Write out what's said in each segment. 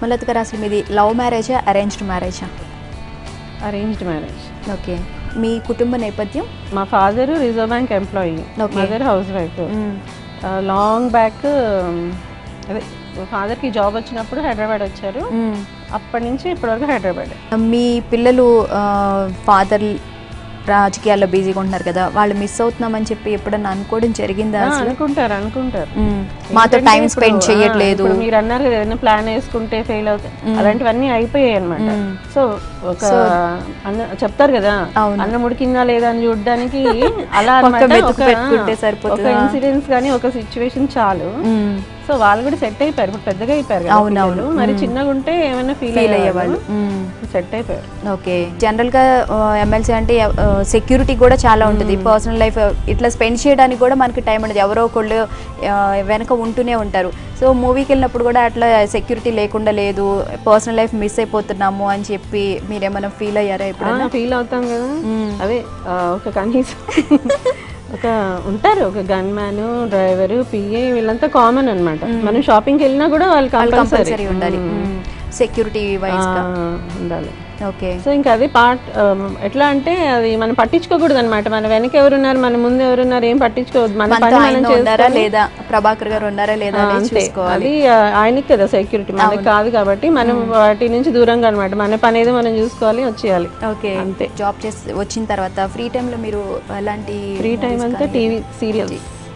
హేమలత గారు అసలు మీది లవ్ మ్యారేజా అరేంజ్డ్ మ్యారేజా అరేంజ్డ్ మ్యారేజ్ ఓకే మీ కుటుంబ నేపథ్యం మా father Reserve Bank employee Okay. Mother housewife hmm. Long back అదే ఫాదర్కి జాబ్ వచ్చినప్పుడు హైదరాబాద్ వచ్చారు మ్మ్. అప్పటి నుంచి ఇప్పటివరకు హైదరాబాద్ మీ పిల్లలు ఫాదర్ రాజకీయాల్లో బిజీగా ఉంటున్నారు కదా వాళ్ళు మిస్ అవుతున్నామని చెప్పి ఎప్పుడన్నా అనుకోవడం జరిగిందా అసలు అనుకుంటారు అనుకుంటారు మ్మ్. మాతో ఎందుకంటే టైం ఇప్పుడు, స్పెండ్ ఆ, చేయట్లేదు ఇప్పుడు మీరు అన్నారు కదా ఏదైనా ప్లాన్ వేసుకుంటే ఫెయిల్ అవుతాయి అలాంటివన్నీ అయిపోయాయి అనమాట మ్మ్. సో ఒక అన్న చెప్తారు కదా అవును. అన్నం ఉడికిందా లేదా అని చూడడానికి అలా ఒక్క అన్నమాట మెతుకు ఒక పెట్టుకుంటే ఒక సరిపోతుందా? ఇన్సిడెంట్స్ కానీ ఒక సిచ్యువేషన్ చాలు మ్మ్. సో వాళ్ళు కూడా సెట్ అయిపోయారు ఇప్పుడు పెద్దగా అయిపోయారు కదా అవునవును. పిల్లలు. మరి చిన్నగా ఉంటే ఏమైనా ఫీల్ ఫీల్ అయ్యేవాళ్ళు అయ్యేవాళ్ళు మ్మ్. సెట్ అయిపోయారు ఓకే జనరల్గా ఎమ్మెల్సీ అంటే సెక్యూరిటీ కూడా చాలా ఉంటుంది పర్సనల్ లైఫ్ ఇట్లా స్పెండ్ చేయడానికి కూడా మనకి టైం ఉండదు ఎవరో ఒకళ్ళు ఆ, వెనక ఉంటూనే ఉంటారు సో మూవీకి వెళ్ళినప్పుడు కూడా అట్లా సెక్యూరిటీ లేకుండా లేదు పర్సనల్ లైఫ్ మిస్ అయిపోతున్నాము అని చెప్పి మీరేమైనా ఫీల్ అయ్యారా ఎప్పుడైనా ఫీల్ అవుతాం కదా మ్మ్. అదే ఆ, ఒక కనీసం ఒక ఉంటారు ఒక గన్ మ్యాన్ డ్రైవర్ పిఏ వీళ్ళంతా కామన్ అన్నమాట మనం షాపింగ్కి వెళ్ళినా కూడా వాళ్ళు కంపల్సరీ కంపల్సరీ ఉండాలి సెక్యూరిటీ వైజ్ గా ఉండాలి ఓకే సో ఇంకా అది పార్ట్ ఎట్లా అంటే అది మనం పట్టించుకోకూడదు అనమాట మన వెనక ఎవరున్నారు మన ముందు ఎవరున్నారు ఏం పట్టించుకోవద్దు మన మనతో పని మనం ఆయన ఉన్నారా చేసుకొని లేదా ప్రభాకర్ గారు ఉన్నారా లేదా ఆ, అనేది అంతే చూసుకోవాలి అది ఆ, ఆయనకి కదా సెక్యూరిటీ మనకి కాదు కాబట్టి మనం వాటి నుంచి దూరంగా అనమాట మన పని ఏదో మనం చూసుకోవాలి వచ్చేయాలి ఓకే అంతే. జాబ్ చేసి వచ్చిన తర్వాత ఫ్రీ టైంలో మీరు ఎలాంటి ఫ్రీ టైం అంతా టీవీ సీరియల్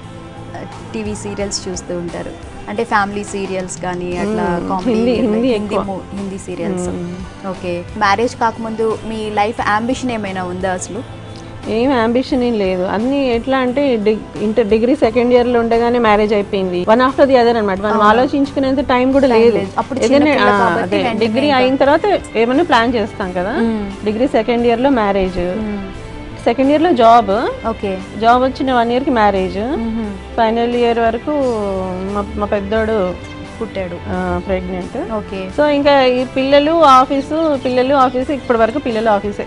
టీవీ సీరియల్స్ చూస్తూ ఉంటారు అంటే ఫ్యామిలీ సీరియల్స్ కానీ అట్లా కామెడీ హిందీ- హిందీ హిందీ మూ- హిందీ సీరియల్స్ ఓకే మ్యారేజ్ కాకముందు మీ లైఫ్ అంబిషన్ ఏమైనా ఉందా అసలు ఏం అంబిషన్ ఏం లేదు అన్ని ఎట్లా అంటే డిగ్- ఇంటర్ డిగ్రీ సెకండ్ ఇయర్ లో ఉండగానే మ్యారేజ్ అయిపోయింది వన్ ఆఫ్టర్ ది అదర్ అనమాట మనం ఆలోచించుకునేంత టైం కూడా లేదు లేదు. అప్పుడు ఏదైనా చిన్నపిల్ల ఆ, కాబట్టి అదే వెంటనే డిగ్రీ అయిన తర్వాత ఏమైనా ప్లాన్ చేస్తాం కదా డిగ్రీ సెకండ్ ఇయర్ లో మ్యారేజ్ సెకండ్ ఇయర్ లో జాబ్ ఓకే జాబ్ వచ్చిన వన్ ఇయర్ కి మ్యారేజ్ ఫైనల్ ఇయర్ వరకు మా మా పెద్దోడు పుట్టాడు ప్రెగ్నెంట్ ఓకే సో ఇంకా ఈ పిల్లలు ఆఫీసు పిల్లలు ఆఫీసు ఇప్పటి వరకు పిల్లలు ఆఫీసే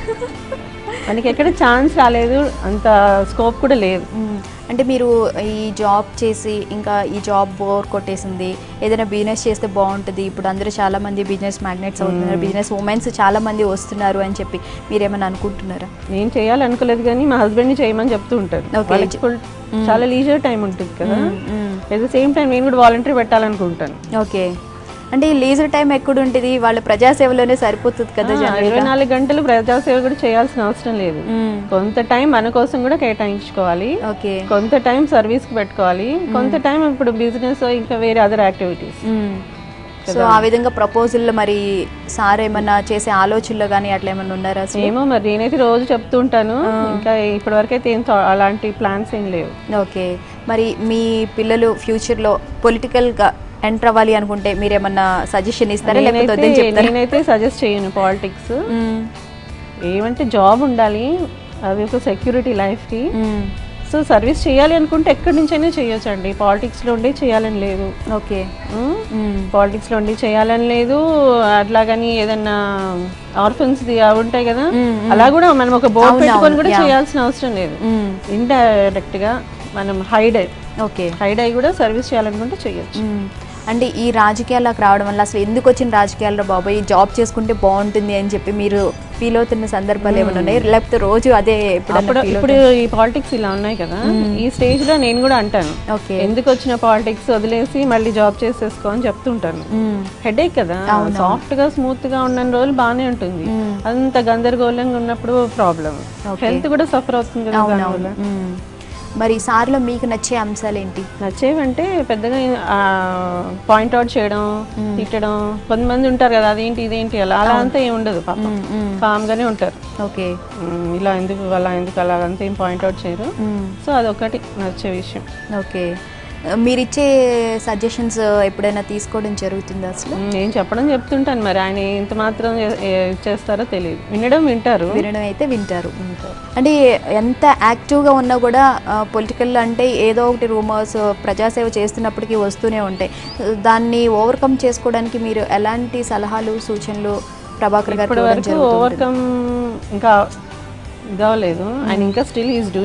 మనకి ఎక్కడ ఛాన్స్ రాలేదు అంత స్కోప్ కూడా లేదు మ్మ్. అంటే మీరు ఈ జాబ్ చేసి ఇంకా ఈ జాబ్ బోర్ కొట్టేసింది ఏదైనా బిజినెస్ చేస్తే బాగుంటుంది ఇప్పుడు అందరూ చాలా మంది బిజినెస్ మ్యాగ్నెట్స్ అవుతున్నారు బిజినెస్ ఉమెన్స్ చాలా మంది వస్తున్నారు అని చెప్పి మీరేమైనా అనుకుంటున్నారా నేను చేయాలనుకోలేదు కానీ మా హస్బెండ్ని చేయమని చెప్తూ ఉంటారు Okay. వాళ్ళకి full- చాలా లీజర్ టైం ఉంటుంది కదా hmm. At the same time నేను కూడా వాలంటరీ పెట్టాలనుకుంటాను ఓకే అంటే ఈ లీజర్ టైం ఎక్కడ ఉంటుంది వాళ్ళ ప్రజాసేవలోనే సరిపోతుంది కదా ఆ, జనరల్ ఇరవై నాలుగు గంటలు ప్రజాసేవ కూడా చేయాల్సిన అవసరం లేదు కొంత టైం మన కోసం కూడా కేటాయించుకోవాలి ఓకే కొంత టైం సర్వీస్ కి పెట్టుకోవాలి కొంత టైం ఇప్పుడు బిజినెస్ ఇంకా వేరే అదర్ యాక్టివిటీస్ సో ఆ విధంగా ప్రపోజల్ మరి సార్ ఏమన్నా చేసే ఆలోచనలో కానీ అట్లా ఏమన్నా ఉన్నారా అసలు ఏమో మరి నేనైతే రోజు చెప్తూ ఉంటాను ఇంకా ఇప్పటి వరకు అయితే ఏం థా- అలాంటి ప్లాన్స్ ఏం లేవు ఓకే మరి మీ పిల్లలు ఫ్యూచర్లో పొలిటికల్గా ఎంటర్ అవ్వాలి అనుకుంటే మీరేమన్నా సజెషన్ ఇస్తారా లేకపోతే వద్దని నేనైతే చెప్తారా నేనైతే సజెస్ట్ చేయను పాలిటిక్స్ మ్మ్. ఏమంటే జాబ్ ఉండాలి అది ఒక సెక్యూరిటీ లైఫ్కి మ్మ్. సో సర్వీస్ చేయాలి అనుకుంటే ఎక్కడి నుంచైనా చేయొచ్చు అండి పాలిటిక్స్లో ఉండి చేయాలని లేదు ఓకే ఉమ్, మ్మ్. పాలిటిక్స్లో ఉండి చేయాలని లేదు అట్లాగని ఏదన్నా ఆర్ఫన్స్ అవి ఉంటాయి కదా అలా కూడా మనం ఒక బోర్డు అవును, పెట్టుకొని అవును, కూడా yeah. చేయాల్సిన అవసరం లేదు మ్మ్. ఇండైరెక్ట్ గా మనం హైడ్ అయి ఓకే హైడ్ అయి కూడా సర్వీస్ చేయాలనుకుంటే చేయొచ్చు మ్మ్. అంటే ఈ రాజకీయాల్లోకి రావడం వల్ల అసలు ఎందుకు వచ్చిన రాజకీయాల్లో బాబాయ్ జాబ్ చేసుకుంటే బాగుంటుంది అని చెప్పి మీరు ఫీల్ అవుతున్న సందర్భాలు ఏమైనా ఉన్నాయి లేకపోతే రోజు అదే అప్పుడు ఎప్పుడన్నా feel ఇప్పుడు ఈ పాలిటిక్స్ ఇలా ఉన్నాయి కదా ఈ స్టేజ్ లో నేను కూడా అంటాను ఓకే ఎందుకు వచ్చిన పాలిటిక్స్ వదిలేసి మళ్ళీ జాబ్ చేసేసుకో అని చెప్తుంటాను మ్మ్. హెడేక్ కదా సాఫ్ట్ గా స్మూత్ గా ఉన్న రోజులు బాగానే ఉంటుంది అంత గందరగోళంగా ఉన్నప్పుడు ప్రాబ్లం హెల్త్ కూడా సఫర్ అవుతుంది కదా దానివల్ల మ్మ్. మరి సార్లో మీకు నచ్చే అంశాలు ఏంటి నచ్చేవంటే పెద్దగా పాయింట్ అవుట్ చేయడం తిట్టడం కొంతమంది ఉంటారు కదా అదేంటి ఇదేంటి అలా అలా అంతా ఏం ఉండదు పాపం కామ్ గానే ఉంటారు ఓకే ఉమ్, ఇలా ఎందుకు అలా ఎందుకు అలా అంతా ఏం పాయింట్ అవుట్ చేయరు సో అదొకటి నచ్చే విషయం ఓకే మీరిచ్చే సజెషన్స్ ఎప్పుడైనా తీసుకోవడం జరుగుతుందా అసలు ఉమ్, నేను చెప్పడం చెప్తుంటాను మరి ఆయన ఎంత మాత్రం చే- ఏ- చేస్తారో తెలియదు వినడం వింటారు వినడం అయితే వింటారు అంటే ఎంత యాక్టివ్గా ఉన్నా కూడా పొలిటికల్ అంటే ఏదో ఒకటి రూమర్స్ ప్రజాసేవ చేస్తున్నప్పటికీ వస్తూనే ఉంటాయి దాన్ని ఓవర్కమ్ చేసుకోవడానికి మీరు ఎలాంటి సలహాలు సూచనలు ప్రభాకర్ గారు ఇప్పటి ఇవ్వడం వరకు జరుగుతుంది ఓవర్కమ్ ఇంకా ఇదవలేదు ఆయన ఇంకా స్టిల్ ఈజ్ డూయింగ్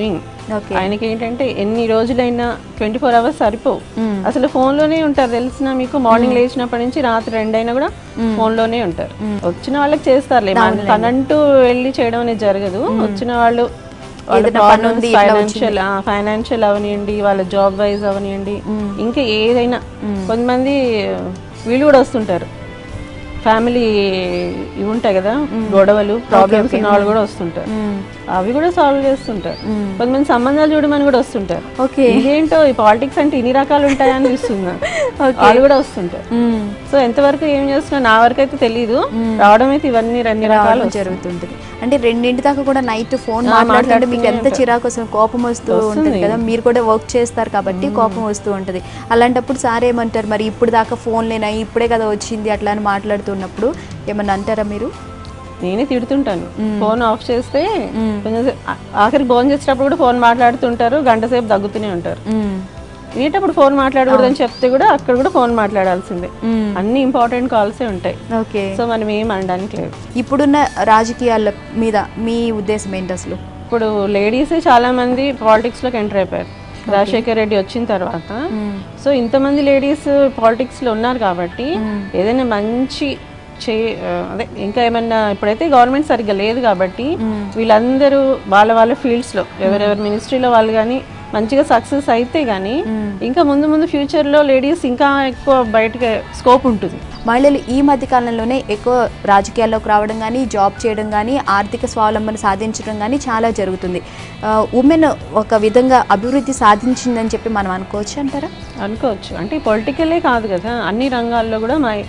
ఓకే ఆయనకి ఏంటంటే ఎన్ని రోజులైనా ట్వంటీ ఫోర్ అవర్స్ సరిపోవు అసలు phone లోనే ఉంటారు తెలిసిన మీకు మార్నింగ్ లేచినప్పటి నుంచి రాత్రి రెండైనా కూడా phone లోనే ఉంటారు వచ్చిన వాళ్ళకి చేస్తారులే మన తనంటూ వెళ్ళి చేయడం అనేది జరగదు వచ్చిన వాళ్ళు వాళ్ళ ఏదైనా పని ఉంది, ఇట్లా ఫైనాన్షియల్ ఫైనాన్షియల్ అవనివ్వండి వాళ్ళ జాబ్ వైజ్ అవనివ్వండి ఇంకా ఏదైనా కొంతమంది వీళ్ళు కూడా వస్తుంటారు ఫ్యామిలీ ఇవి ఉంటాయి కదా గొడవలు ప్రాబ్లమ్స్ ఉన్న వాళ్ళు కూడా వస్తుంటారు అవి కూడా సాల్వ్ చేస్తుంటారు కొంతమంది సంబంధాలు చూడమని కూడా వస్తుంటారు ఓకే ఇదేంటో ఈ పాలిటిక్స్ అంటే ఇన్ని రకాలు ఉంటాయా అనిపిస్తుంది నాకు. వాళ్ళు కూడా వస్తుంటారు సో ఎంతవరకు ఏం చేస్తున్నా నా వరకు అయితే తెలియదు రావడం అయితే ఇవన్నీ రెండు రకాలు రావడం జరుగుతుంటుంది అంటే రెండింటి దాకా కూడా నైట్ ఫోన్ మాట్లాడుతుంటే మీకు ఎంత చిరాకు వస్తుంది కోపం వస్తూ ఉంటుంది కదా మీరు కూడా వర్క్ చేస్తారు కాబట్టి కోపం వస్తూ ఉంటుంది అలాంటప్పుడు సార్ ఏమంటారు మరి ఇప్పుడు దాకా ఫోన్ లేనా ఇప్పుడే కదా వచ్చింది అట్లా అని మాట్లాడుతున్నప్పుడు ఏమన్నా అంటారా మీరు నేనే తిడుతుంటాను ఫోన్ ఆఫ్ చేస్తే కొంచెం సే- ఆ- ఆఖరికి ఫోన్ చేసేటప్పుడు కూడా ఫోన్ మాట్లాడుతుంటారు గంట సేపు దగ్గుతూనే ఉంటారు తినేటప్పుడు ఫోన్ మాట్లాడకూడదని చెప్తే కూడా అక్కడ కూడా ఫోన్ మాట్లాడాల్సిందే అన్ని ఇంపార్టెంట్ కాల్సే ఉంటాయి ఓకే సో మనం ఏం అనడానికి లేదు ఇప్పుడున్న రాజకీయాల మీద మీ ఉద్దేశం ఏంటి అసలు ఇప్పుడు లేడీస్ చాలా మంది పాలిటిక్స్ లోకి ఎంటర్ అయిపోయారు రాజశేఖర్ రెడ్డి వచ్చిన తర్వాత సో ఇంతమంది లేడీస్ పాలిటిక్స్ లో ఉన్నారు కాబట్టి ఏదైనా మంచి చే ఆ, అదే ఇంకా ఏమన్నా ఇప్పుడైతే గవర్నమెంట్ సరిగ్గా లేదు కాబట్టి వీళ్ళందరూ వాళ్ళ వాళ్ళ ఫీల్డ్స్ లో ఎవరెవరి మినిస్ట్రీలో వాళ్ళు కానీ మంచిగా సక్సెస్ అయితే గానీ ఇంకా ముందు ముందు ఫ్యూచర్ లో లేడీస్ ఇంకా ఎక్కువ బయటకి స్కోప్ ఉంటుంది మహిళలు ఈ మధ్య కాలంలోనే ఎక్కువ రాజకీయాల్లోకి రావడం కానీ జాబ్ చేయడం కానీ ఆర్థిక స్వావలంబన సాధించడం కానీ చాలా జరుగుతుంది ఉమెన్ ఒక విధంగా అభివృద్ధి సాధించిందని చెప్పి మనం అనుకోవచ్చు అంటారా అనుకోవచ్చు అంటే పొలిటికలే కాదు కదా అన్ని రంగాల్లో కూడా మా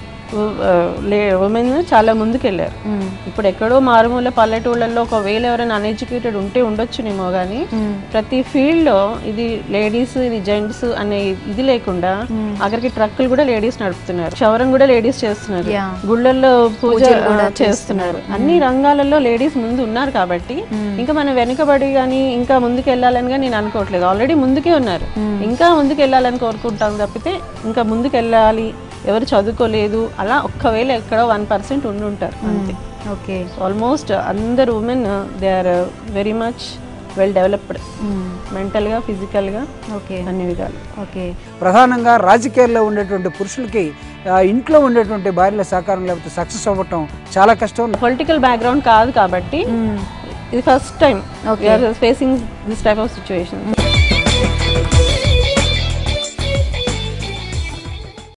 ఉమెన్ చాలా ముందుకెళ్ళారు ఇప్పుడు ఎక్కడో మారుమూల పల్లెటూళ్ళల్లో ఒకవేళ ఎవరైనా అన్ఎడ్యుకేటెడ్ ఉంటే ఉండొచ్చునేమో కానీ ప్రతి ఫీల్డ్ లో ఇది లేడీస్ ఇది జెంట్స్ అనే ఇది లేకుండా అక్కడికి ట్రక్కులు కూడా లేడీస్ నడుపుతున్నారు క్షవరం కూడా లేడీస్ చేస్తున్నారు Yeah. గుళ్ళల్లో పూజ ఆ, చేస్తున్నారు అన్ని రంగాలలో లేడీస్ ముందు ఉన్నారు కాబట్టి ఇంకా మనం వెనుకబడి కానీ ఇంకా ముందుకు వెళ్ళాలని కానీ నేను అనుకోవట్లేదు ఆల్రెడీ ముందుకే ఉన్నారు ఇంకా ముందుకు వెళ్ళాలని కోరుకుంటాం తప్పితే ఇంకా ముందుకు వెళ్ళాలి ఎవరు చదువుకోలేదు అలా ఒక్కవేళ ఎక్కడో వన్ పర్సెంట్ ఉండి ఉంటారు అంతే ఓకే ఆల్మోస్ట్ అందరు women they are very much well developed మెంటల్గా ఫిజికల్గా ఓకే అన్ని విధాలు ఓకే ప్రధానంగా రాజకీయాల్లో ఉండేటువంటి పురుషులకి ఆ, ఇంట్లో ఉండేటువంటి భార్యల సహకారం లేకపోతే సక్సెస్ అవ్వటం చాలా కష్టం పొలిటికల్ బ్యాక్గ్రౌండ్ కాదు కాబట్టి ఇది first time facing this type of situation